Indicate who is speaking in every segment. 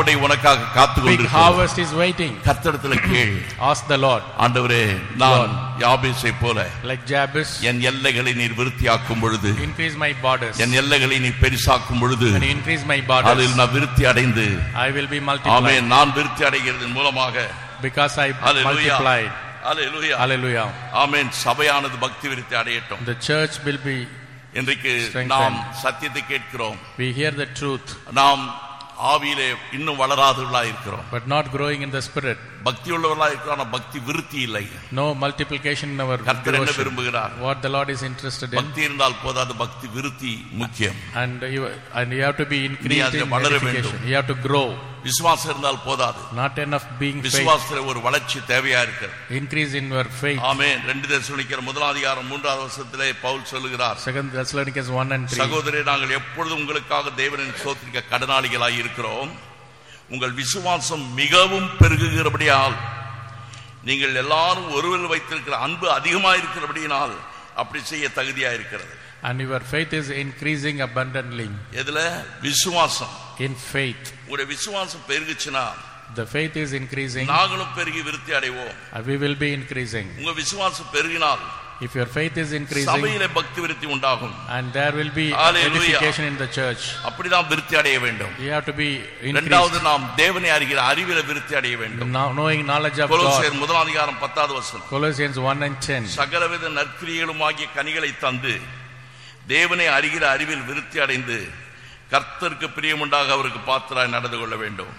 Speaker 1: அறுவடை உனக்காக காத்து
Speaker 2: Big
Speaker 1: கொண்டிருக்கிறது
Speaker 2: harvest is waiting.
Speaker 1: கர்த்தரிடத்துல கேள்
Speaker 2: Ask the Lord.
Speaker 1: ஆண்டவரே நான் யாபேசை போல
Speaker 2: Like Jabez,
Speaker 1: என் எல்லைகளை நீர் விருத்தியாக்கும் பொழுது
Speaker 2: increase my borders.
Speaker 1: என் எல்லைகளை நீ பெரிசாக்கும் பொழுது
Speaker 2: When you increase my
Speaker 1: அதில்
Speaker 2: borders,
Speaker 1: நான் விருத்தி அடைந்து
Speaker 2: I will be
Speaker 1: ஆமே
Speaker 2: multiplied.
Speaker 1: நான் விருத்தி அடைகிறதன் மூலமாக
Speaker 2: Because I
Speaker 1: Hallelujah.
Speaker 2: multiplied.
Speaker 1: Hallelujah
Speaker 2: Hallelujah.
Speaker 1: ஆமென் சபையானது பக்தி விருத்தி அடையட்டும்
Speaker 2: The church will be,
Speaker 1: இன்றைக்கு
Speaker 2: Strengthened.
Speaker 1: நாம் சத்தியத்தை கேட்கிறோம்
Speaker 2: we hear the truth,
Speaker 1: நாம் ஆவியிலே இன்னும் வளராதவர்களா இருக்கிறோம்
Speaker 2: but not growing in the spirit.
Speaker 1: பக்தி உள்ளவர்களா இருக்கிறோம் ஆனா பக்தி விருத்தி இல்லை
Speaker 2: No multiplication in our
Speaker 1: கர்த்தர் என்ன
Speaker 2: devotion.
Speaker 1: விரும்புகிறார்
Speaker 2: What the Lord is interested in.
Speaker 1: பக்தி இருந்தால் போதாது பக்தி விருத்தி முக்கியம்
Speaker 2: And you, and you have to be increased
Speaker 1: அதில்
Speaker 2: in
Speaker 1: வளர
Speaker 2: edification.
Speaker 1: வேண்டும்.
Speaker 2: You have to grow.
Speaker 1: விசுவாசம் இருந்தால் போதாது
Speaker 2: Not enough being faith.
Speaker 1: விசுவாசத்துல ஒரு வளர்ச்சி தேவையா இருக்கு
Speaker 2: Increase in your faith.
Speaker 1: ஆமென் ரெண்டு தேசனிக்கிற முதலாம் அதிகாரம் மூன்றாவது வருஷத்திலே பவுல் சொல்லுகிறார்
Speaker 2: Second Thessalonians 1 and 3.
Speaker 1: சகோதரே நாங்கள் எப்பொழுதும் உங்களுக்காக தேவனின் சோத்திரிக்க கடனாளிகளாய் இருக்கிறோம் உங்கள் விசுவாசம் மிகவும் பெருகுகிறபடியால் நீங்கள் எல்லாரும் ஒருவர் வைத்திருக்கிற அன்பு அதிகமாக இருக்கிறபடியினால் அப்படி செய்ய தகுதியா இருக்கிறது
Speaker 2: And your faith is increasing abundantly.
Speaker 1: எதுல விசுவாசம்
Speaker 2: In faith.
Speaker 1: உங்களுடைய விசுவாசம் பெருகுச்சுன்னா
Speaker 2: The faith is increasing.
Speaker 1: நாங்களும் பெருகி விருத்தி அடைவோம்
Speaker 2: and We will be increasing.
Speaker 1: உங்க விசுவாசம் பெருகினால்
Speaker 2: If your faith is increasing,
Speaker 1: சபையில பக்தி விருத்தி உண்டாகும்
Speaker 2: and there will be
Speaker 1: Hallelujah.
Speaker 2: edification in the church.
Speaker 1: அப்படிதான் விருத்தி அடைய வேண்டும்
Speaker 2: You have to be
Speaker 1: இரண்டாவது
Speaker 2: increased.
Speaker 1: நாம் தேவனை அறிகிற அறிவில விருத்தி அடைய வேண்டும்
Speaker 2: Now, knowing knowledge of God.
Speaker 1: கொலோசியர் முதலாம் அதிகாரம் பத்தாவது வசனம்
Speaker 2: Colossians 1 and 10.
Speaker 1: சகலவித நற்கிரியலுமாகிய கனிகளை தந்து தேவனை அறிகிற அறிவில் விருத்தி அடைந்து கர்த்தருக்கு பிரியமுண்டாக அவருக்கு பாத்திராய் நடந்து கொள்ள வேண்டும்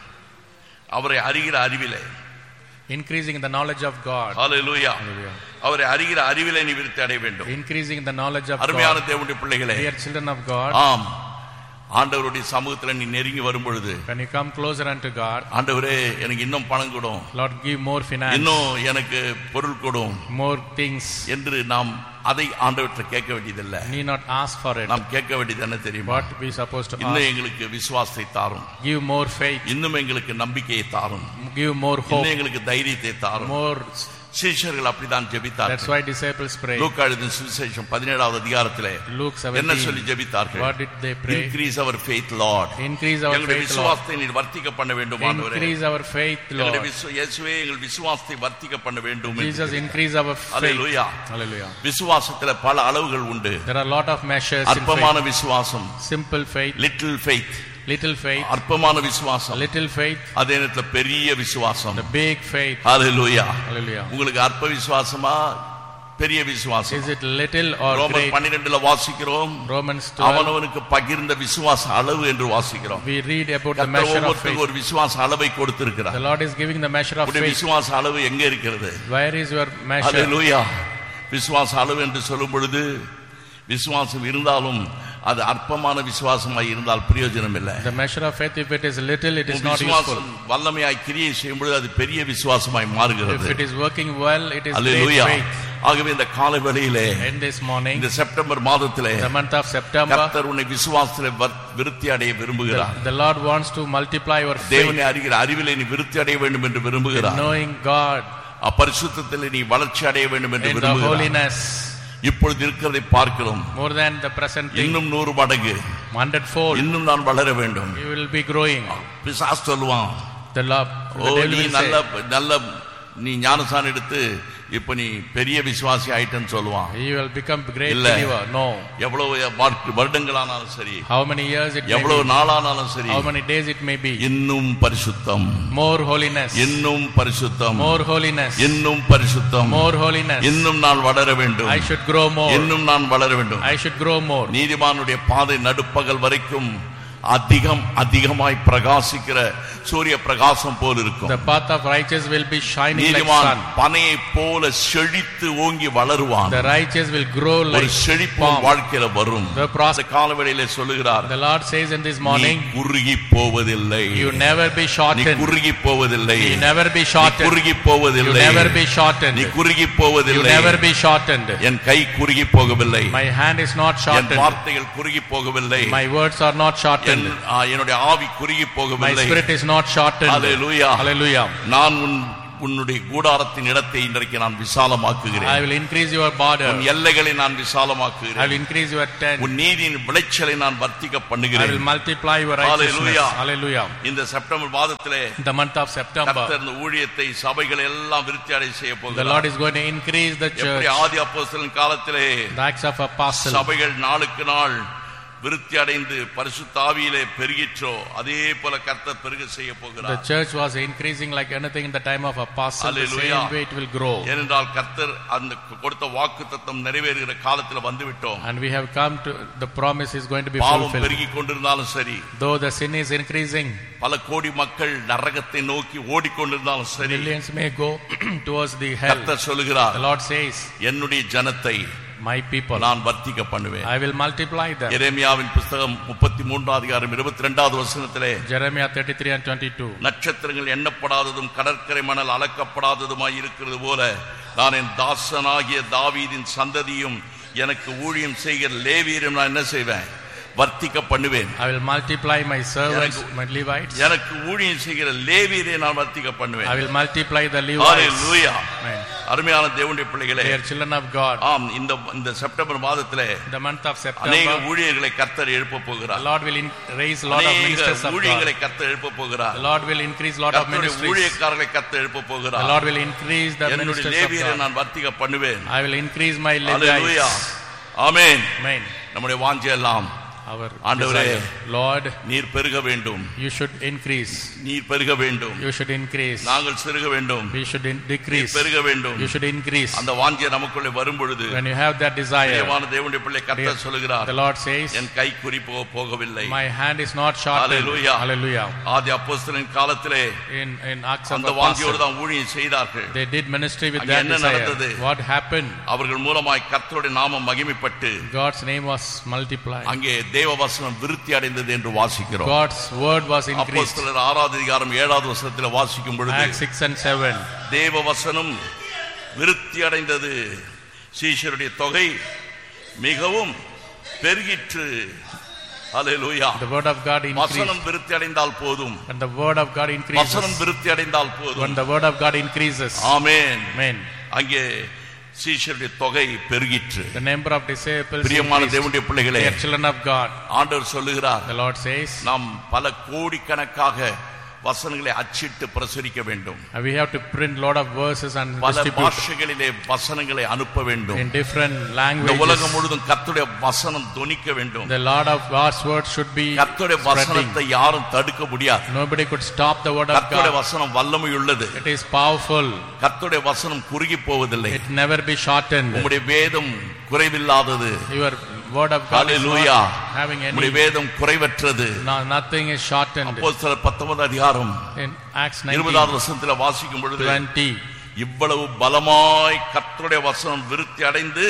Speaker 1: அவரை அறிகிற அறிவிலே
Speaker 2: Increasing in the knowledge of God.
Speaker 1: Hallelujah
Speaker 2: Hallelujah.
Speaker 1: அவரை அறிகிற அறிவிலே நீ விருத்தி அடைய வேண்டும்
Speaker 2: Increasing in the knowledge of
Speaker 1: அருமையான
Speaker 2: God.
Speaker 1: தேவனுடைய பிள்ளைகளே
Speaker 2: Dear children of God,
Speaker 1: ஆம் ஆண்டவருடைய சமூகத்துல நீ நெருங்கி வரும் பொழுது
Speaker 2: when you come closer unto God,
Speaker 1: ஆண்டவரே எனக்கு இன்னும் பணம் கொடும்
Speaker 2: Lord, give more finance,
Speaker 1: இன்னும் எனக்கு பொருள் கொடும்
Speaker 2: more things.
Speaker 1: என்று நாம் அதை ஆண்டவர்கிட்ட கேட்க வேண்டியதில்லை
Speaker 2: Need not ask for it.
Speaker 1: நாம் கேட்க வேண்டியது என்ன தெரியுமா
Speaker 2: What we supposed to
Speaker 1: இன்னும்
Speaker 2: ask?
Speaker 1: எங்களுக்கு விசுவாசத்தை தாரும்
Speaker 2: Give more faith,
Speaker 1: இன்னும் எங்களுக்கு நம்பிக்கையை தாரும்
Speaker 2: give more
Speaker 1: இன்னும்
Speaker 2: hope,
Speaker 1: எங்களுக்கு தைரியத்தை தாரும்
Speaker 2: more.
Speaker 1: சீஷர்கள் அப்படித்தான்
Speaker 2: That's
Speaker 1: ஜெபித்தார்கள்
Speaker 2: why disciples pray.
Speaker 1: லூக்கா எழுதின சுவிசேஷம் பதினேழாவது அதிகாரத்திலே
Speaker 2: Luke
Speaker 1: என்ன சொல்லி
Speaker 2: 17.
Speaker 1: ஜெபித்தார்கள்
Speaker 2: What did they pray?
Speaker 1: Increase our faith Lord
Speaker 2: Increase our
Speaker 1: எங்களுடைய
Speaker 2: faith, Lord.
Speaker 1: விசுவாசத்தை நீர் வர்த்திக்க பண்ண வேண்டும் ஆண்டவரே
Speaker 2: Increase our faith,
Speaker 1: எங்களுடைய
Speaker 2: Lord.
Speaker 1: விசு- இயேசுவே எங்கள் விசுவாசத்தை வர்த்திக்க பண்ண வேண்டும் என்று
Speaker 2: Jesus,
Speaker 1: ஜெபித்தார்.
Speaker 2: increase our faith.
Speaker 1: Hallelujah.
Speaker 2: Hallelujah.
Speaker 1: விசுவாசத்துல பல அளவுகள் உண்டு
Speaker 2: There are a lot of measures in
Speaker 1: அற்பமான
Speaker 2: faith.
Speaker 1: விசுவாசம்
Speaker 2: Simple faith,
Speaker 1: little faith
Speaker 2: little faith,
Speaker 1: அற்பமான விசுவாசம்
Speaker 2: little faith,
Speaker 1: அதே நேரத்துல பெரிய விசுவாசம்
Speaker 2: the big faith.
Speaker 1: Hallelujah
Speaker 2: Hallelujah.
Speaker 1: உங்களுக்கு அற்ப விசுவாசமா பெரிய விசுவாசம்
Speaker 2: Is it little or
Speaker 1: ரோமர்
Speaker 2: great?
Speaker 1: பன்னிரெண்டுல வாசிக்கிறோம்
Speaker 2: Romans 12.
Speaker 1: அவனவனுக்கு பகிர்ந்த விசுவாச அளவு என்று வாசிக்கிறோம்
Speaker 2: We read about the
Speaker 1: கர்த்தர்
Speaker 2: measure of
Speaker 1: ஒவ்வொருத்தருக்கும்
Speaker 2: faith.
Speaker 1: ஒரு விசுவாச அளவை கொடுத்திருக்கிறார்
Speaker 2: The Lord is giving the measure of
Speaker 1: உடைய
Speaker 2: faith.
Speaker 1: விசுவாச அளவு எங்க இருக்கிறது
Speaker 2: Where is your measure?
Speaker 1: ஹalleluya விசுவாச அளவு என்று சொல்லும் பொழுது விசுவாசம் இருந்தாலும் அது அற்பமான விசுவாசமாய் இருந்தால் பிரயோஜனம் இல்லை
Speaker 2: The measure of faith, if it is little, it is
Speaker 1: உன்
Speaker 2: not useful.
Speaker 1: விசுவாசம் வல்லமையாய் கிரியை செய்யும் பொழுது அது பெரிய விசுவாசமாய்
Speaker 2: If
Speaker 1: மாறுகிறது
Speaker 2: it is working well, it is great
Speaker 1: hallelujah
Speaker 2: faith.
Speaker 1: ஆகவே இந்த காலை வேளையிலே
Speaker 2: In this morning,
Speaker 1: இந்த செப்டம்பர் மாதத்திலே
Speaker 2: the month of September,
Speaker 1: கர்த்தர் உன்னை விசுவாசத்திலே வர்- விருத்தி அடைய
Speaker 2: the,
Speaker 1: விரும்புகிறார்
Speaker 2: the Lord wants to multiply your faith,
Speaker 1: தேவனை அறிகிற அறிவிலே நீ விருத்தி அடைய வேண்டும் என்று விரும்புகிறார்
Speaker 2: knowing God
Speaker 1: அப்பரிசுத்தத்திலே நீ வளர்ச்சி அடைய வேண்டும் என்று
Speaker 2: in the
Speaker 1: விரும்புகிறார்
Speaker 2: holiness
Speaker 1: இப்பொழுது இருக்கிறதை பார்க்கிறோம்
Speaker 2: more than the present thing,
Speaker 1: இன்னும் நூறு மடங்கு
Speaker 2: hundredfold.
Speaker 1: இன்னும் நான் வளர வேண்டும்
Speaker 2: You will be growing.
Speaker 1: பிசாஸ் சொல்லுவான்
Speaker 2: The love,
Speaker 1: O
Speaker 2: the devil
Speaker 1: நீ
Speaker 2: will
Speaker 1: நல்ல
Speaker 2: say,
Speaker 1: நல்ல நீ ஞானசானம் எடுத்து இப்ப நீ பெரிய விசுவாசி ஆயிட்டேன்னு சொல்லுவான்
Speaker 2: you will become great
Speaker 1: இல்ல.
Speaker 2: believer. No.
Speaker 1: எவ்வளவு வார்க்கு- வருடங்களானாலும் சரி
Speaker 2: How many years it may
Speaker 1: எவ்வளவு
Speaker 2: be,
Speaker 1: நாளானாலும் சரி
Speaker 2: how many days it may be.
Speaker 1: இன்னும் பரிசுத்தம்
Speaker 2: More holiness,
Speaker 1: இன்னும் பரிசுத்தம்
Speaker 2: more holiness,
Speaker 1: இன்னும் பரிசுத்தம்
Speaker 2: more holiness.
Speaker 1: இன்னும் நான் வளர வேண்டும்
Speaker 2: I should grow more.
Speaker 1: இன்னும் நான் வளர வேண்டும்
Speaker 2: I should grow more.
Speaker 1: நீதிமானுடைய பாதை நடுப்பகல் வரைக்கும் அதிகம் அதிகமாய் பிரகாசிக்கிற சூரிய பிரகாசம் போல் இருக்கும்
Speaker 2: The path of righteous will be shining like
Speaker 1: நீதிமான்
Speaker 2: sun.
Speaker 1: பனையை போல செழித்து ஓங்கி வளருவான்
Speaker 2: The righteous will grow
Speaker 1: ஒரு
Speaker 2: like
Speaker 1: செழிப்பு
Speaker 2: palm.
Speaker 1: வாழ்க்கையில வரும்
Speaker 2: The process.
Speaker 1: காலவெளியில சொல்லுகிறார்
Speaker 2: The Lord says in this
Speaker 1: நீ
Speaker 2: morning,
Speaker 1: குறுகி போவதில்லை
Speaker 2: you never be
Speaker 1: நீ
Speaker 2: shortened.
Speaker 1: குறுகி போவதில்லை
Speaker 2: You never be
Speaker 1: நீ
Speaker 2: shortened.
Speaker 1: குறுகி
Speaker 2: You
Speaker 1: போவதில்லை
Speaker 2: never be
Speaker 1: நீ
Speaker 2: shortened.
Speaker 1: குறுகி
Speaker 2: You
Speaker 1: போவதில்லை
Speaker 2: never be shortened.
Speaker 1: என் கை குறுகி போகவில்லை
Speaker 2: My hand is not
Speaker 1: N
Speaker 2: shortened.
Speaker 1: வார்த்தைகள் குறுகி போகவில்லை
Speaker 2: My words are not
Speaker 1: N
Speaker 2: shortened.
Speaker 1: ஆ, என்னுடைய ஆவி குறுகி
Speaker 2: My
Speaker 1: போகவில்லை
Speaker 2: spirit is not shortened.
Speaker 1: Hallelujah.
Speaker 2: Hallelujah.
Speaker 1: நான் உன் உன்னுடைய கூடாரத்தின் இடத்தை இன்றைக்கு நான்
Speaker 2: I
Speaker 1: விசாலமாக்குகிறேன்
Speaker 2: will increase your border.
Speaker 1: உன் எல்லைகளை நான்
Speaker 2: I
Speaker 1: விசாலமாக்குகிறேன்
Speaker 2: will increase your tent.
Speaker 1: உன் நீதியின் விளைச்சலை நான் வர்த்திக்க
Speaker 2: I will
Speaker 1: பண்ணுகிறேன்
Speaker 2: multiply your righteousness.
Speaker 1: Hallelujah.
Speaker 2: Hallelujah.
Speaker 1: இந்த செப்டம்பர் மாதத்திலே
Speaker 2: In the month of September,
Speaker 1: கர்த்தர் இந்த ஊழியத்தை சபைகளை எல்லாம் விருத்தி அடை செய்ய
Speaker 2: the
Speaker 1: போகிறார்
Speaker 2: Lord is going to increase the
Speaker 1: எப்படி
Speaker 2: church.
Speaker 1: ஆதி அப்போஸ்தலன் காலத்திலே
Speaker 2: The Acts of Apostles.
Speaker 1: சபைகள் நாளுக்கு நாள் விருத்தி அடைந்து பரிசுத்தாவியிலே பெருகிற்றோ அதே போல கர்த்தர் பெருக செய்ய
Speaker 2: The
Speaker 1: போகிறார்
Speaker 2: church was increasing like anything in the time of apostles. The
Speaker 1: Hallelujah.
Speaker 2: same way it will grow.
Speaker 1: ஏனென்றால் கர்த்தர் அந்த கொடுத்த வாக்கு தத்தம் நிறைவேறுகிற காலத்தில் வந்து விட்டோம்
Speaker 2: And we have come to the promise is going to be
Speaker 1: பாவம்
Speaker 2: fulfilled.
Speaker 1: பெருகி கொண்டிருந்தாலும் சரி
Speaker 2: Though the sin is increasing,
Speaker 1: பல கோடி மக்கள் நரகத்தை நோக்கி ஓடிக்கொண்டிருந்தாலும் சரி
Speaker 2: millions may go towards the hell.
Speaker 1: கர்த்தர் சொல்லுகிறார்
Speaker 2: The Lord says,
Speaker 1: என்னுடைய ஜனத்தை
Speaker 2: My people,
Speaker 1: நான் வர்த்திக்க பண்ணுவேன்
Speaker 2: I will multiply them.
Speaker 1: எரேமியாவின் புஸ்தகம் முப்பத்தி மூன்றாவது அதிகாரம் இருபத்தி ரெண்டாவது வசனத்திலே
Speaker 2: Jeremiah 33 and 22.
Speaker 1: நட்சத்திரங்கள் எண்ணப்படாததும் கடற்கரை மணல் அளக்கப்படாததுமாய் இருக்கிறது போல நான் என் தாசனாகிய தாவீதின் சந்ததியும் எனக்கு ஊழியம் செய்கிற லேவியரும் நான் என்ன செய்வேன் வர்த்திக்க பண்ணுவேன்
Speaker 2: I will multiply my servants, my Levites.
Speaker 1: எனக்கு ஊழியம் செய்கிற லேவியரை நான் வர்த்திக்க
Speaker 2: I
Speaker 1: பண்ணுவேன்
Speaker 2: will multiply the Levites.
Speaker 1: Hallelujah
Speaker 2: Amen.
Speaker 1: அருமையான தேவனுடைய பிள்ளைகளே
Speaker 2: They are children of God.
Speaker 1: ஆம் இந்த இந்த செப்டம்பர் மாதத்திலே
Speaker 2: In the month of
Speaker 1: அநேக
Speaker 2: September,
Speaker 1: ஊழியர்களை கர்த்தர் எழுப்ப
Speaker 2: the
Speaker 1: போகிறார்
Speaker 2: Lord will in- raise a lot of
Speaker 1: அநேக
Speaker 2: ministers of God.
Speaker 1: ஊழியங்களை கர்த்தர் எழுப்ப போகிறார்
Speaker 2: The Lord will increase a lot of
Speaker 1: கர்த்தருடைய
Speaker 2: ministries.
Speaker 1: ஊழியக்காரர்களை கர்த்தர் எழுப்ப
Speaker 2: The
Speaker 1: போகிறார்
Speaker 2: Lord will increase the
Speaker 1: என்னுடைய
Speaker 2: ministers of
Speaker 1: லேவியரை
Speaker 2: God.
Speaker 1: நான் வர்த்திக்க பண்ணுவேன்
Speaker 2: I will increase my
Speaker 1: hallelujah
Speaker 2: Levites.
Speaker 1: Amen
Speaker 2: Amen.
Speaker 1: நம்முடைய வாஞ்சை எல்லாம்
Speaker 2: Our
Speaker 1: ஆண்டவரே.
Speaker 2: desire. Lord,
Speaker 1: நீர் பெருக வேண்டும்
Speaker 2: you should increase.
Speaker 1: நீர் பெருக வேண்டும்
Speaker 2: You should increase.
Speaker 1: நாங்கள் சிறுக வேண்டும்
Speaker 2: We should in-
Speaker 1: நீர்
Speaker 2: decrease.
Speaker 1: பெருக வேண்டும்
Speaker 2: You should increase.
Speaker 1: அந்த வாஞ்சை நமக்குள்ளே வரும் பொழுது
Speaker 2: When you have that desire,
Speaker 1: தேவான தேவனுடைய பிள்ளை கர்த்தர் சொல்லுகிறார்
Speaker 2: the Lord says,
Speaker 1: என் கை குறி போக போகவில்லை
Speaker 2: My hand is not shortened.
Speaker 1: Hallelujah.
Speaker 2: Hallelujah.
Speaker 1: ஆதி அப்போஸ்தலன் காலத்திலே
Speaker 2: In, in Acts of
Speaker 1: அந்த வாஞ்சியோடு
Speaker 2: Apostles,
Speaker 1: தான் ஊழியம் செய்தார்கள்
Speaker 2: they did ministry with
Speaker 1: அங்கே
Speaker 2: that
Speaker 1: என்ன
Speaker 2: desire.
Speaker 1: நடந்தது?
Speaker 2: What happened?
Speaker 1: அவர்கள் மூலமாய் கர்த்தருடைய நாமம் மகிமைப்பட்டு
Speaker 2: God's name was multiplied.
Speaker 1: அங்கே தேவ வசனம் விருத்தி அடைந்தது என்று வாசிக்கிறோம்
Speaker 2: God's word was increased.
Speaker 1: அப்போஸ்தலர் ஆறாவது அதிகாரம் ஏழாவது வசனத்தில் வாசிக்கும் பொழுது
Speaker 2: Acts 6 and 7.
Speaker 1: தேவ வசனம் விருத்தி அடைந்தது சீஷருடைய தொகை மிகவும் பெருகிற்று ஹalleluya
Speaker 2: The word of God increased.
Speaker 1: வசனம் விருத்தி அடைந்தால் போதும்
Speaker 2: When the word of God increases,
Speaker 1: வசனம் விருத்தி அடைந்தால்
Speaker 2: when
Speaker 1: போதும்
Speaker 2: the word of God increases,
Speaker 1: amen
Speaker 2: amen.
Speaker 1: அங்கே சீஷருடைய தொகை பெருகிற்று
Speaker 2: The number of disciples
Speaker 1: பிரியமான
Speaker 2: increased.
Speaker 1: தேவனுடைய பிள்ளைகளே
Speaker 2: They are children of God.
Speaker 1: ஆண்டவர் சொல்லுகிறார்
Speaker 2: The Lord says,
Speaker 1: நாம் பல கோடிக்கணக்காக வசனங்களை அச்சிட்டு பிரசுரிக்க வேண்டும்
Speaker 2: and we have to print lot of verses and
Speaker 1: பல
Speaker 2: distribute
Speaker 1: பாஷைகளிலே வசனங்களை அனுப்ப வேண்டும்
Speaker 2: in different
Speaker 1: இந்த உலகம்
Speaker 2: languages.
Speaker 1: முழுதும் கர்த்தருடைய வசனம் தொனிக்க வேண்டும்
Speaker 2: The Lord of God's word should be
Speaker 1: கர்த்தருடைய
Speaker 2: spreading.
Speaker 1: வசனத்தை யாரும் தடுக்க முடியாது
Speaker 2: Nobody could stop the word of
Speaker 1: கர்த்தருடைய
Speaker 2: God.
Speaker 1: வசனம் வல்லமை உள்ளது
Speaker 2: It is powerful.
Speaker 1: கர்த்தருடைய வசனம் குறுகி போவதில்லை
Speaker 2: It never be shortened.
Speaker 1: உம்முடைய வேதம் குறைவில்லாதது
Speaker 2: Your word of God is
Speaker 1: hallelujah
Speaker 2: not having
Speaker 1: உம்முடைய
Speaker 2: any.
Speaker 1: வேதம் குறைவற்றது
Speaker 2: No, nothing is shortened.
Speaker 1: அப்போஸ்தலர் 19 அதிகாரம்
Speaker 2: In Acts
Speaker 1: 20வது
Speaker 2: 19,
Speaker 1: வசனத்துல வாசிக்கும் பொழுது
Speaker 2: 20,
Speaker 1: இவ்வளவு பலமாய் கர்த்தருடைய வசனம் விருத்தி அடைந்து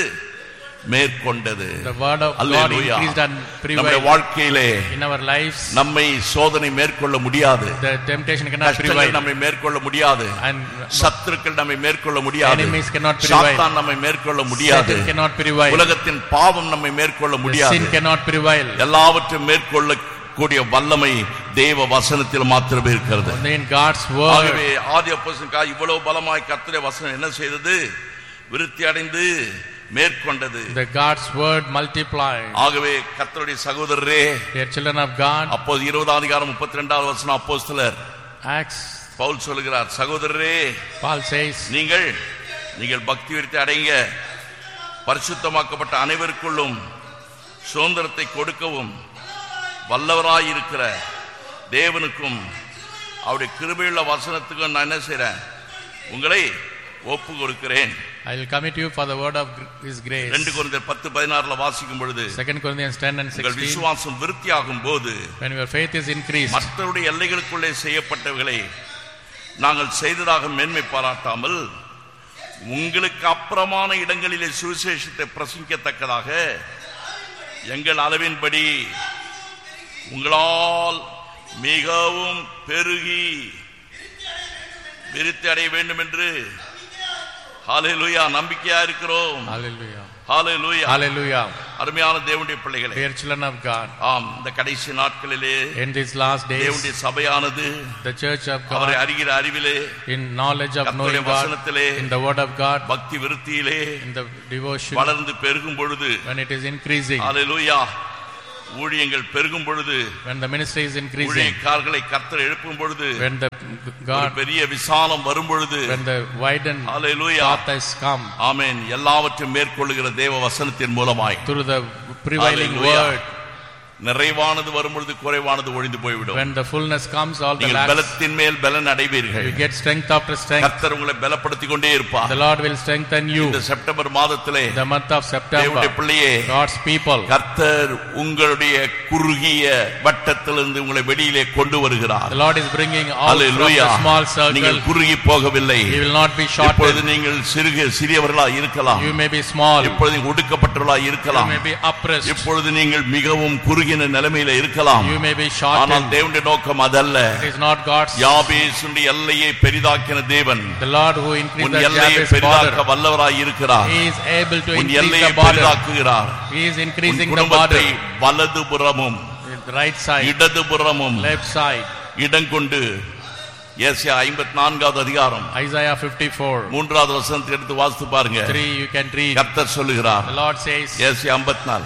Speaker 1: மேற்கொண்டது
Speaker 2: the word of God
Speaker 1: Hallelujah.
Speaker 2: increased and
Speaker 1: நம்முடைய
Speaker 2: prevailed
Speaker 1: வாழ்க்கையிலே
Speaker 2: in our lives.
Speaker 1: நம்மை சோதனை மேற்கொள்ள முடியாது
Speaker 2: The temptation cannot
Speaker 1: கஷ்டங்கள்
Speaker 2: prevail.
Speaker 1: நம்மை மேற்கொள்ள முடியாது
Speaker 2: And
Speaker 1: சத்துருக்கள் நம்மை மேற்கொள்ள முடியாது
Speaker 2: Enemies cannot prevail.
Speaker 1: சாத்தான் நம்மை மேற்கொள்ள முடியாது
Speaker 2: Satan cannot prevail.
Speaker 1: உலகத்தின் பாவம் நம்மை மேற்கொள்ள
Speaker 2: The
Speaker 1: முடியாது
Speaker 2: sin cannot prevail.
Speaker 1: எல்லாவற்றையும் மேற்கொள்ள கூடிய வல்லமை தேவ வசனத்தில் மாத்திரமே இருக்கிறது
Speaker 2: Only in God's word.
Speaker 1: ஆகவே ஆதி அப்போஸ்தலனுக்கா இவ்வளவு பலமாய் கர்த்தருடைய வசனம் என்ன செய்தது விருத்தி அடைந்து மேற்கொண்டது
Speaker 2: The God's word multiplied.
Speaker 1: ஆகவே கர்த்தருடைய சகோதரரே
Speaker 2: They are children of God.
Speaker 1: அப்போது இருபதாம் அதிகாரம் முப்பத்தி ரெண்டாவது வசனம் அப்போஸ்தலர்
Speaker 2: Acts.
Speaker 1: பவுல் சொல்லுகிறார் சகோதரரே
Speaker 2: Paul says,
Speaker 1: நீங்கள் நீங்கள் பக்தி விருத்தி அடைங்க பரிசுத்தமாக்கப்பட்ட அனைவருக்குள்ளும் சுதந்திரத்தை கொடுக்கவும் வல்லவராயிருக்கிற தேவனுக்கும் அவருடைய கிருபையுள்ள வசனத்துக்கும் நான் என்ன செய்றேன் உங்களை ஒப்பு கொடுக்கிறேன்
Speaker 2: I will commit you for the word of gr- His grace.
Speaker 1: ரெண்டு குழந்தை பத்து பதினாறுல வாசிக்கும் பொழுது
Speaker 2: 2 Corinthians 10 and
Speaker 1: உங்கள்
Speaker 2: 16.
Speaker 1: விசுவாசம் விருத்தியாகும் போது
Speaker 2: When your faith is increased,
Speaker 1: மற்றவருடைய எல்லைகளுக்குள்ளே செய்யப்பட்டவைகளை நாங்கள் செய்ததாக மேன்மை பாராட்டாமல் உங்களுக்கு அப்புறமான இடங்களிலே சுவிசேஷத்தை பிரசங்கிக்கத்தக்கதாக எங்கள் அளவின்படி உங்களால் மிகவும் பெருகி விருத்தி அடைய வேண்டும் என்று ஹalleluya நம்பிக்கையா இருக்கிறோம்
Speaker 2: hallelujah.
Speaker 1: ஹalleluya
Speaker 2: Hallelujah.
Speaker 1: அருமையான தேவனுடைய பிள்ளைகளே
Speaker 2: Dear children of God,
Speaker 1: ஆம் இந்த கடைசி நாட்களிலே
Speaker 2: in these last days,
Speaker 1: தேவனுடைய சபையானது
Speaker 2: the church of
Speaker 1: அவரை
Speaker 2: God,
Speaker 1: அறிகிற அறிவிலே
Speaker 2: in knowledge of
Speaker 1: கர்த்தருடைய
Speaker 2: knowing God,
Speaker 1: வசனத்திலே
Speaker 2: in the word of God,
Speaker 1: பக்தி விருத்தியிலே
Speaker 2: in the devotion,
Speaker 1: வளர்ந்து பெருகும் பொழுது
Speaker 2: when it is increasing,
Speaker 1: அல்லேலூயா ஊழியங்கள் பெருகும் பொழுது
Speaker 2: when the ministry is increasing,
Speaker 1: ஊழியக்காரர்களை கர்த்தர் எழுப்பும் பொழுது
Speaker 2: when the
Speaker 1: ஒரு
Speaker 2: God,
Speaker 1: பெரிய விசாலம் வரும் பொழுது
Speaker 2: when the widened
Speaker 1: hallelujah
Speaker 2: path has come
Speaker 1: ஆமென் எல்லாவற்றையும் மேற்கொள்ளுகிற தேவ வசனத்தின் மூலமாய்
Speaker 2: through the prevailing
Speaker 1: Hallelujah.
Speaker 2: word,
Speaker 1: நிறைவானது வரும் பொழுது குறைவானது ஒழிந்து போய்விடும்
Speaker 2: when the fullness comes, all the
Speaker 1: நீங்கள்
Speaker 2: lacks,
Speaker 1: பலத்தின் மேல் பலன் அடைவீர்கள்
Speaker 2: you get strength after strength.
Speaker 1: கர்த்தர் உங்களை பலப்படுத்திக் கொண்டே இருப்பார்
Speaker 2: The Lord will strengthen you.
Speaker 1: இந்த செப்டம்பர் மாதத்திலே
Speaker 2: The month of
Speaker 1: தேவனுடைய
Speaker 2: September,
Speaker 1: பிள்ளையே
Speaker 2: God's people,
Speaker 1: கர்த்தர் உங்களுடைய குறுகிய வட்டத்திலிருந்து உங்களை வெளியிலே கொண்டு வருகிறார்
Speaker 2: the Lord is bringing out from
Speaker 1: Hallelujah.
Speaker 2: the small
Speaker 1: நீங்கள்
Speaker 2: circle.
Speaker 1: குறுகி போகவில்லை
Speaker 2: You will not be
Speaker 1: இப்பொழுது
Speaker 2: shortened.
Speaker 1: நீங்கள் சிறுக சிறியவர்களா இருக்கலாம்
Speaker 2: You may be small.
Speaker 1: இப்பொழுது நீங்கள் ஒடுக்கப்பட்டவர்களா
Speaker 2: You
Speaker 1: இருக்கலாம்
Speaker 2: may be oppressed.
Speaker 1: இப்பொழுது நீங்கள் மிகவும் குறுகின நிலைமையில இருக்கலாம்
Speaker 2: You may be
Speaker 1: ஆனால்
Speaker 2: shortened.
Speaker 1: தேவனுடைய நோக்கம் அதல்ல
Speaker 2: It is not God's.
Speaker 1: யாபேசுடைய எல்லையை பெரிதாக்கின தேவன்
Speaker 2: The Lord who increased
Speaker 1: உன்
Speaker 2: the
Speaker 1: எல்லையை
Speaker 2: Jabez
Speaker 1: பெரிதாக்க
Speaker 2: border,
Speaker 1: வல்லவராய் இருக்கிறார்
Speaker 2: He is able to
Speaker 1: உன்
Speaker 2: increase
Speaker 1: எல்லையை
Speaker 2: the border.
Speaker 1: பெரிதாக்குகிறார்
Speaker 2: He is
Speaker 1: உன்
Speaker 2: increasing the
Speaker 1: குடும்பத்தை
Speaker 2: border.
Speaker 1: வலதுபுறமும்
Speaker 2: The right side,
Speaker 1: இடதுபுறமும்
Speaker 2: left side.
Speaker 1: இடங்கொண்டு ஏசியா ஐம்பத்தி நான்காவது அதிகாரம்
Speaker 2: Isaiah 54.
Speaker 1: மூன்றாவது வசனத்தை எடுத்து வாசித்து பாருங்க
Speaker 2: 3 you can read.
Speaker 1: கர்த்தர் சொல்லுகிறார்
Speaker 2: The Lord says,
Speaker 1: ஏசியா ஐம்பத்தி நாலு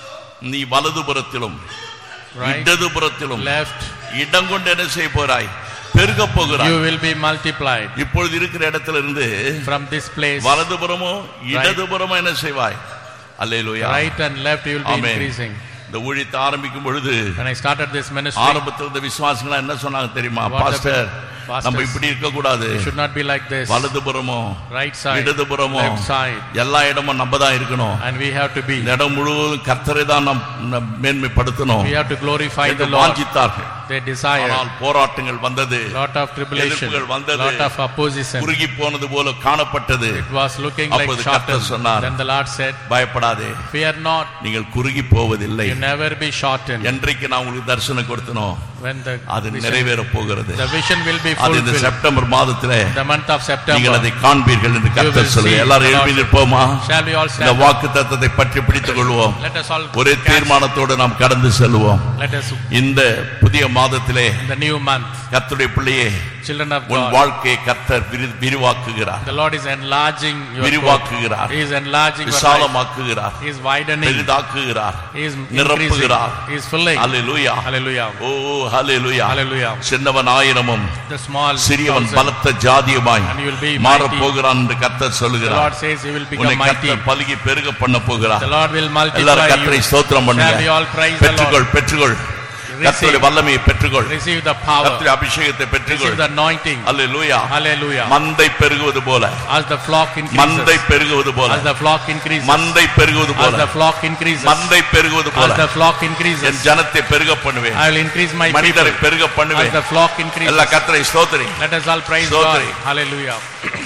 Speaker 1: நீ வலதுபுறத்திலும்
Speaker 2: right,
Speaker 1: இடதுபுறத்திலும்
Speaker 2: left,
Speaker 1: இடம் கொண்டு என்ன செய்ய போறாய் பெருக போகிறாய்
Speaker 2: you will be multiplied.
Speaker 1: இப்பொழுது இருக்கிற இடத்துல இருந்து
Speaker 2: From this place,
Speaker 1: வலதுபுறமோ இடதுபுறமோ என்ன செய்வாய் அல்லேலூயா
Speaker 2: right and left, you will be
Speaker 1: Amen.
Speaker 2: increasing.
Speaker 1: இந்த ஊழியத்தை ஆரம்பிக்கும் பொழுது
Speaker 2: When I started this ministry,
Speaker 1: ஆரம்பத்தில் இந்த விசுவாசிகளா என்ன சொன்னாங்க தெரியுமா
Speaker 2: What the-
Speaker 1: பாஸ்டர்
Speaker 2: Pastors.
Speaker 1: நம்ம இப்படி இருக்க கூடாது
Speaker 2: it should not be like this.
Speaker 1: வலதுபுறமோ
Speaker 2: Right side,
Speaker 1: இடதுபுறமோ
Speaker 2: left side,
Speaker 1: எல்லா இடமும் நம்ம தான் இருக்கணும்
Speaker 2: and we have to be.
Speaker 1: இந்த இடம் முழுவதும் கர்த்தரை தான் நம் நம் மேன்மைப்படுத்தணும்
Speaker 2: We have to glorify the
Speaker 1: என்று
Speaker 2: Lord.
Speaker 1: வாஞ்சித்தார்கள்
Speaker 2: They desire
Speaker 1: ஆனால் போராட்டங்கள் வந்தது
Speaker 2: lot of tribulation,
Speaker 1: எதிர்ப்புகள் வந்தது.
Speaker 2: lot of opposition.
Speaker 1: குறுகி போனது போல காணப்பட்டது
Speaker 2: It was looking like
Speaker 1: அப்பொழுது கர்த்தர்
Speaker 2: shortened.
Speaker 1: சொன்னார்.
Speaker 2: Then the Lord said,
Speaker 1: பயப்படாதே
Speaker 2: Fear not,
Speaker 1: நீங்கள் குறுகி போவதில்லை
Speaker 2: you never be shortened.
Speaker 1: என்றைக்கு நான் உங்களுக்கு தரிசனம் கொடுத்தனோ
Speaker 2: When the
Speaker 1: அது
Speaker 2: vision,
Speaker 1: நிறைவேற போகிறது
Speaker 2: the vision will be
Speaker 1: அது இந்த
Speaker 2: fulfilled.
Speaker 1: செப்டம்பர் மாதத்திலே
Speaker 2: The month of
Speaker 1: நீங்கள் அதை
Speaker 2: September.
Speaker 1: காண்பீர்கள் என்று
Speaker 2: will
Speaker 1: கர்த்தர்
Speaker 2: see
Speaker 1: சொல்லுங்க எல்லாரும்
Speaker 2: the
Speaker 1: எழுப்பி
Speaker 2: Lord.
Speaker 1: நிற்போமா
Speaker 2: Shall we all
Speaker 1: இந்த
Speaker 2: stand?
Speaker 1: வாக்கு தத்தத்தை பற்றி பிடித்துக் கொள்வோம்
Speaker 2: Let us all
Speaker 1: ஒரே
Speaker 2: catch-
Speaker 1: தீர்மானத்தோடு நாம் கடந்து செல்வோம்
Speaker 2: Let us
Speaker 1: இந்த புதிய மாதத்திலே
Speaker 2: in the new month,
Speaker 1: கர்த்தருடைய பிள்ளையே
Speaker 2: children of
Speaker 1: உன்
Speaker 2: God.
Speaker 1: வாழ்க்கையை கர்த்தர் விரி- விரிவாக்குகிறார்
Speaker 2: The Lord is enlarging your scope.
Speaker 1: விரிவாக்குகிறார்
Speaker 2: He is enlarging your life.
Speaker 1: விசாலமாக்குகிறார்
Speaker 2: He is widening.
Speaker 1: பெரிதாக்குகிறார்
Speaker 2: He is increasing.
Speaker 1: நிரப்புகிறார்.
Speaker 2: He is filling.
Speaker 1: Hallelujah
Speaker 2: Hallelujah.
Speaker 1: O hallelujah
Speaker 2: Hallelujah.
Speaker 1: சின்னவன் ஆயிரமும்
Speaker 2: The small
Speaker 1: சிறியவன்
Speaker 2: thousand,
Speaker 1: பலத்த ஜாதியுமாய்
Speaker 2: and you will be
Speaker 1: மாறப்
Speaker 2: mighty.
Speaker 1: போகிறான் என்று கர்த்தர்
Speaker 2: The
Speaker 1: சொல்லுகிறார்
Speaker 2: Lord says He will
Speaker 1: உன்னை
Speaker 2: become mighty.
Speaker 1: கர்த்தர் பலுகி பெருக பண்ண போகிறார்
Speaker 2: The Lord will multiply
Speaker 1: எல்லாரும் கர்த்தரை
Speaker 2: you.
Speaker 1: ஸ்தோத்திரம்
Speaker 2: Shall we
Speaker 1: பண்ணுங்க
Speaker 2: all praise the Lord?
Speaker 1: பெற்றுக்கொள் பெற்றுக்கொள் கர்த்தருடைய வல்லமையை பெற்றுக்கொள்
Speaker 2: Receive the power.
Speaker 1: கர்த்தருடைய அபிஷேகத்தை
Speaker 2: Receive
Speaker 1: பெற்றுக்கொள்
Speaker 2: the anointing.
Speaker 1: Hallelujah
Speaker 2: Hallelujah.
Speaker 1: மந்தை பெருகுவது போல
Speaker 2: As the flock
Speaker 1: மந்தை
Speaker 2: increases.
Speaker 1: பெருகுவது போல
Speaker 2: As the flock increases.
Speaker 1: மந்தை பெருகுவது
Speaker 2: As
Speaker 1: போல
Speaker 2: the flock increases.
Speaker 1: மந்தை பெருகுவது
Speaker 2: As
Speaker 1: போல
Speaker 2: the flock
Speaker 1: என்
Speaker 2: increases.
Speaker 1: ஜனத்தை பெருக பண்ணுவேன்
Speaker 2: I will increase my people.
Speaker 1: மனிதரை பெருக
Speaker 2: As
Speaker 1: பண்ணுவேன்
Speaker 2: the flock increases.
Speaker 1: எல்லா கர்த்தரை ஸ்தோத்திரி
Speaker 2: Let us all praise
Speaker 1: Stotri.
Speaker 2: God. Hallelujah.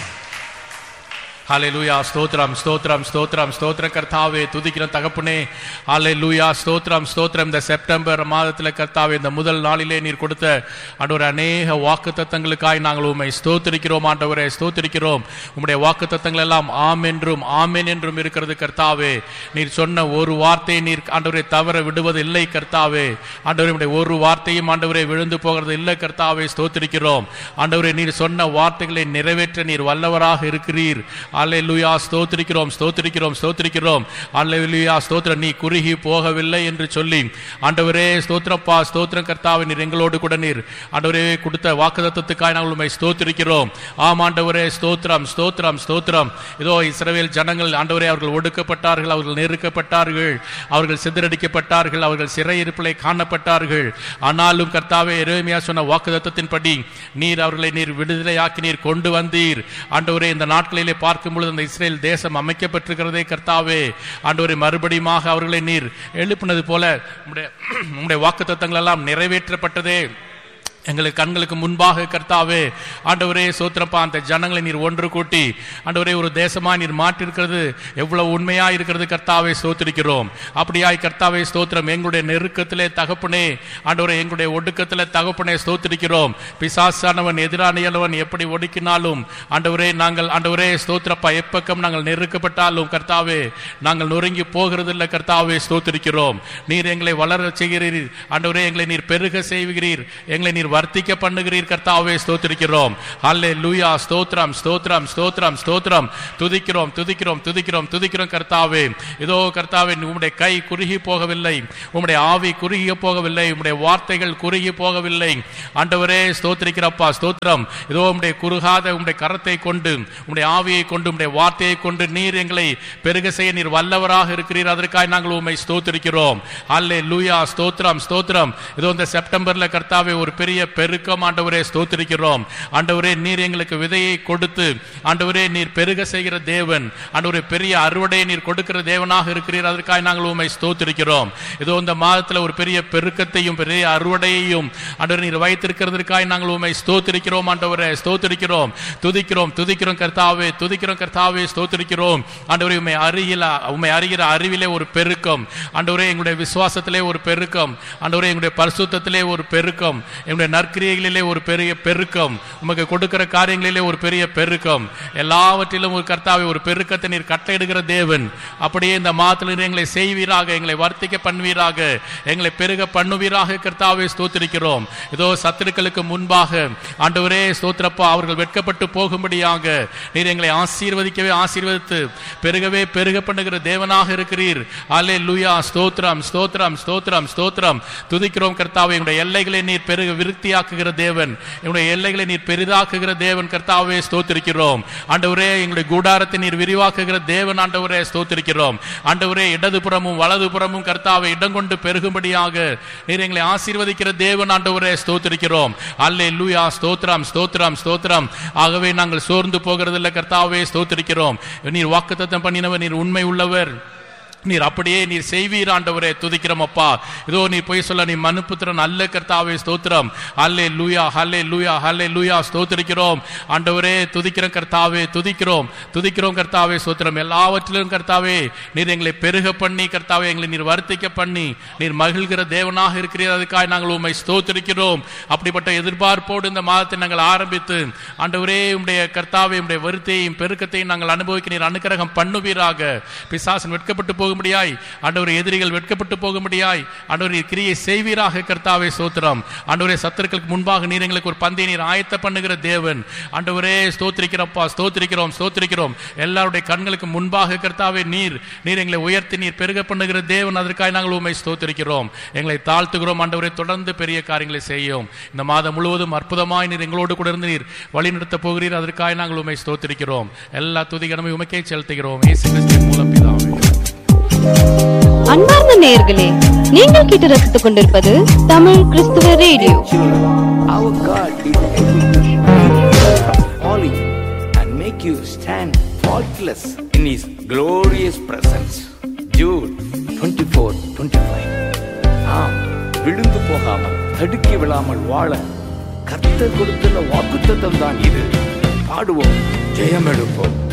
Speaker 2: ஹalleluya ஸ்தோத்திரம் ஸ்தோத்திரம் ஸ்தோத்திரம் ஸ்தோத்திர கர்த்தாவே துதிக்கிற தகப்பனே ஹalleluya ஸ்தோத்திரம் ஸ்தோத்திரம் இந்த செப்டம்பர் மாதத்தில் கர்த்தாவே இந்த முதல் நாளிலே நீர் கொடுத்த ஆண்டவரே அநேக வாக்குத்தத்தங்களுக்காய் நாங்கள் உம்மை ஸ்தோத்திரிக்கிறோம் ஆண்டவரே ஸ்தோத்திரிக்கிறோம் உம்முடைய வாக்குத்தத்தங்கள் எல்லாம் ஆம் என்றும் ஆமென் என்றும் இருக்கிறது கர்த்தாவே நீர் சொன்ன ஒரு வார்த்தையை நீர் ஆண்டவரை தவற விடுவது இல்லை கர்த்தாவே ஆண்டவரே உம்முடைய ஒரு வார்த்தையும் ஆண்டவரே விழுந்து போகிறது இல்லை கர்த்தாவே ஸ்தோத்திரிக்கிறோம் ஆண்டவரே நீர் சொன்ன வார்த்தைகளை நிறைவேற்ற நீர் வல்லவராக இருக்கிறீர் அல்லேலூயா ஸ்தோத்திரிக்கிறோம் ஸ்தோத்திரிக்கிறோம் ஸ்தோத்திரிக்கிறோம் அல்லேலூயா ஸ்தோத்திரம் நீ குறுகி போகவில்லை என்று சொல்லி ஆண்டவரே ஸ்தோத்திரப்பா ஸ்தோத்திரம் கர்த்தாவே நீர் எங்களோடு கூட நீர் ஆண்டவரே கொடுத்த வாக்குதத்தத்துக்காய் நாங்கள் உண்மை ஸ்தோத்திரிக்கிறோம் ஆம் ஆண்டவரே ஸ்தோத்திரம் ஸ்தோத்திரம் ஸ்தோத்திரம் இதோ இஸ்ரவேல் ஜனங்கள் ஆண்டவரே அவர்கள் ஒடுக்கப்பட்டார்கள் அவர்கள் நெருக்கப்பட்டார்கள் அவர்கள் சிதறடிக்கப்பட்டார்கள் அவர்கள் சிறையிருப்பிலே காணப்பட்டார்கள் ஆனாலும் கர்த்தாவே எரேமியா சொன்ன வாக்குதத்தத்தின்படி நீர் அவர்களை நீர் விடுதலையாக்கி நீர் கொண்டு வந்தீர் ஆண்டவரே இந்த நாட்களிலே பார்க்கும் பொழுது அந்த இஸ்ரேல் தேசம் அமைக்கப்பட்டிருக்கிறதே கர்த்தாவே ஆண்டவரே மறுபடியுமாக அவர்களை நீர் எழுப்பினது போல உம்முடைய உம்முடைய வாக்குத்தத்தங்கள் எல்லாம் நிறைவேற்றப்பட்டதே எங்களுக்கு கண்களுக்கு முன்பாக கர்த்தாவே ஆண்டவரே சோத்திரப்பா அந்த ஜனங்களை நீர் ஒன்று கூட்டி ஆண்டவரே ஒரு தேசமா நீர் மாற்றிருக்கிறது எவ்வளவு உண்மையா இருக்கிறது கர்த்தாவே ஸ்தோத்திரிக்கிறோம் அப்படியாய் கர்த்தாவே ஸ்தோத்திரம் எங்களுடைய நெருக்கத்திலே தகப்பனே ஆண்டவரே எங்களுடைய ஒடுக்கத்திலே தகப்பனே ஸ்தோத்திரிக்கிறோம் பிசாசானவன் எதிரானியலவன் எப்படி ஒடுக்கினாலும் ஆண்டவரே நாங்கள் ஆண்டவரே ஸ்தோத்திரப்பா எப்பக்கம் நாங்கள் நெருக்கப்பட்டாலும் கர்த்தாவே நாங்கள் நொறுங்கி போகிறதில்லை கர்த்தாவே ஸ்தோத்திரிக்கிறோம் நீர் எங்களை வளர செய்கிறீர் ஆண்டவரே எங்களை நீர் பெருக செய்கிறீர் எங்களை நீர் வர்த்திக்க பண்ணுகிறீர் கர்த்தாவே ஸ்தோத்திரிக்கிறோம் அல்லே லூயா ஸ்தோத்ரம் ஸ்தோத்ரம் ஸ்தோத்ரம் ஸ்தோத்ரம் துதிக்கிறோம் துதிக்கிறோம் துதிக்கிறோம் துதிக்கிறோம் கர்த்தாவே இதோ கர்த்தாவே உம்முடைய கை குறுகி போகவில்லை உம்முடைய ஆவி குறுகி போகவில்லை உம்முடைய வார்த்தைகள் குறுகி போகவில்லை ஆண்டவரே ஸ்தோத்திரிக்கிறப்பா ஸ்தோத்திரம் இதோ உம்முடைய குறுகாத உம்முடைய கரத்தை கொண்டு உம்முடைய ஆவியை கொண்டு உம்முடைய வார்த்தையை கொண்டு நீர் எங்களை பெருக செய்ய நீர் வல்லவராக இருக்கிறீர் அதற்காக நாங்கள் உம்மை ஸ்தோத்திரிக்கிறோம் அல்லே லூயா ஸ்தோத்திரம் ஸ்தோத்திரம் இதோ இந்த செப்டம்பர்ல கர்த்தாவே ஒரு பெரிய பெருக்கம் ஆண்டவரே ஸ்தோத்திரிக்கிறோம் ஆண்டவரே நீர் எங்களுக்கு விதையை கொடுத்து ஆண்டவரே நீர் பெருக செய்கிற தேவன் ஆண்டவரே பெரிய அறுவடையை நீர் கொடுக்கிற தேவனாக இருக்கிறீர் அதற்காக நாங்கள் உண்மை ஸ்தோத்திரிக்கிறோம் இதோ இந்த மாதத்துல ஒரு பெரிய பெருக்கத்தையும் பெரிய அறுவடையையும் ஆண்டவரே நீர் வைத்திருக்கிறதற்காக நாங்கள் உண்மை ஸ்தோத்திரிக்கிறோம் ஆண்டவரே ஸ்தோத்திரிக்கிறோம் துதிக்கிறோம் துதிக்கிறோம் கர்த்தாவே துதிக்கிறோம் கர்த்தாவே ஸ்தோத்திரிக்கிறோம் ஆண்டவரே உண்மை அறிகிற உண்மை அறிகிற அறிவிலே ஒரு பெருக்கம் ஆண்டவரே எங்களுடைய விசுவாசத்திலே ஒரு பெருக்கம் ஆண்டவரே எங்களுடைய பரிசுத்தத்திலே ஒரு பெருக்கம் எங்களுடைய நற்கிரியைகளிலே ஒரு பெரிய பெருக்கம் உமக்கு கொடுக்கிற காரியங்களிலே ஒரு பெரிய பெருக்கம் எல்லாவற்றிலும் ஒரு கர்த்தாவை ஒரு பெருக்கத்தை நீர் கட்டளையிடுகிற தேவன் அப்படியே இந்த மாதத்தில் நீர் எங்களை செய்வீராக எங்களை வர்த்திக்க பண்ணுவீராக எங்களை பெருக பண்ணுவீராக கர்த்தாவை ஸ்தோத்திரிக்கிறோம் இதோ சத்துருக்களுக்கு முன்பாக ஆண்டவரே ஸ்தோத்திரப்பா அவர்கள் வெட்கப்பட்டு போகும்படியாக நீர் எங்களை ஆசீர்வதிக்கவே ஆசீர்வதித்து பெருகவே பெருக பண்ணுகிற தேவனாக இருக்கிறீர் அல்லே லூயா ஸ்தோத்திரம் ஸ்தோத்திரம் ஸ்தோத்திரம் ஸ்தோத்திரம் துதிக்கிறோம் கர்த்தாவை எங்களுடைய எல்லைகளை நீர் பெருக விருத்தியாக்குகிற தேவன் எங்களுடைய எல்லைகளை நீர் பெரிதாக்குகிற தேவன் கர்த்தாவே ஸ்தோத்திரிக்கிறோம் ஆண்டவரே எங்களுடைய கூடாரத்தை நீர் விரிவாக்குகிற தேவன் ஆண்டவரே ஸ்தோத்திரிக்கிறோம் ஆண்டவரே இடதுபுறமும் வலதுபுறமும் கர்த்தாவை இடம் கொண்டு பெருகும்படியாக நீர் எங்களை ஆசீர்வதிக்கிற தேவன் ஆண்டவரே ஸ்தோத்திரிக்கிறோம் அல்லே லூயா ஸ்தோத்திரம் ஸ்தோத்திரம் ஸ்தோத்திரம் ஆகவே நாங்கள் சோர்ந்து போகிறதில்லை கர்த்தாவே ஸ்தோத்திரிக்கிறோம் நீர் வாக்குத்தத்தம் பண்ணினவர் நீர் உண்மை உள்ளவர் நீர் அப்படியே நீர் செய்வீர் ஆண்டவரே துதிக்கிறோம் அப்பா இதோ நீ போய் சொல்ல நீ மனுப்புத்திரன் அல்ல கர்த்தாவே ஸ்தோத்திரம் அல்லே லூயா ஹல்லே லூயா ஹல்லே லூயா ஸ்தோத்திரிக்கிறோம் ஆண்டவரே துதிக்கிறோம் கர்த்தாவே துதிக்கிறோம் துதிக்கிறோம் கர்த்தாவே ஸ்தோத்திரம் எல்லாவற்றிலும் கர்த்தாவே நீர் எங்களை பெருக பண்ணி கர்த்தாவே எங்களை நீர் வருத்திக்க பண்ணி நீர் மகிழ்கிற தேவனாக இருக்கிறீர் அதுக்காக நாங்கள் உண்மை ஸ்தோத்திரிக்கிறோம் அப்படிப்பட்ட எதிர்பார்ப்போடு இந்த மாதத்தை நாங்கள் ஆரம்பித்து ஆண்டவரே உடைய கர்த்தாவே உடைய வருத்தையும் பெருக்கத்தையும் நாங்கள் அனுபவிக்க நீர் அனுக்கிரகம் பண்ணுவீராக பிசாசன் வெட்கப்பட்டு போகும்படியாய் ஆண்டவர் எதிரிகள் வெட்கப்பட்டு போகும்படியாய் ஆண்டவர் நீர் கிரியை செய்வீராக கர்த்தாவே சோத்திரம் ஆண்டவரே சத்துருக்களுக்கு முன்பாக நீர் எங்களுக்கு ஒரு பந்தை நீர் ஆயத்த பண்ணுகிற தேவன் ஆண்டவரே ஸ்தோத்திரிக்கிறப்பா ஸ்தோத்திரிக்கிறோம் ஸ்தோத்திரிக்கிறோம் எல்லாருடைய கண்களுக்கு முன்பாக கர்த்தாவே நீர் நீர் எங்களை உயர்த்தி நீர் பெருக பண்ணுகிற தேவன் அதற்காக நாங்கள் உண்மை ஸ்தோத்திரிக்கிறோம் எங்களை தாழ்த்துகிறோம் ஆண்டவரே தொடர்ந்து பெரிய காரியங்களை செய்யும் இந்த மாதம் முழுவதும் அற்புதமாய் நீர் எங்களோடு கூட இருந்து நீர் வழி நடத்த போகிறீர் அதற்காக நாங்கள் உண்மை ஸ்தோத்திரிக்கிறோம் எல்லா துதிகனமே உமக்கே செலுத்துகிறோம் இயேசு கிறிஸ்துவின் மூலம் பிதாவே
Speaker 3: அன்பார்ந்த நேயர்களே நீங்கள் கேட்டு ரசித்துக் கொண்டிருப்பது தமிழ் கிறிஸ்துவ radio
Speaker 4: Our God is able to keep you from falling and make you stand faultless in His glorious presence. Jude 24 25. நாம் விழுந்து போகாமல் தடுக்கி விழாமல் வாழ கர்த்தர் கொடுத்துள்ள வாக்குத்தத்தம் தான் இது பாடுவோம் ஜெயம் எடுப்போம்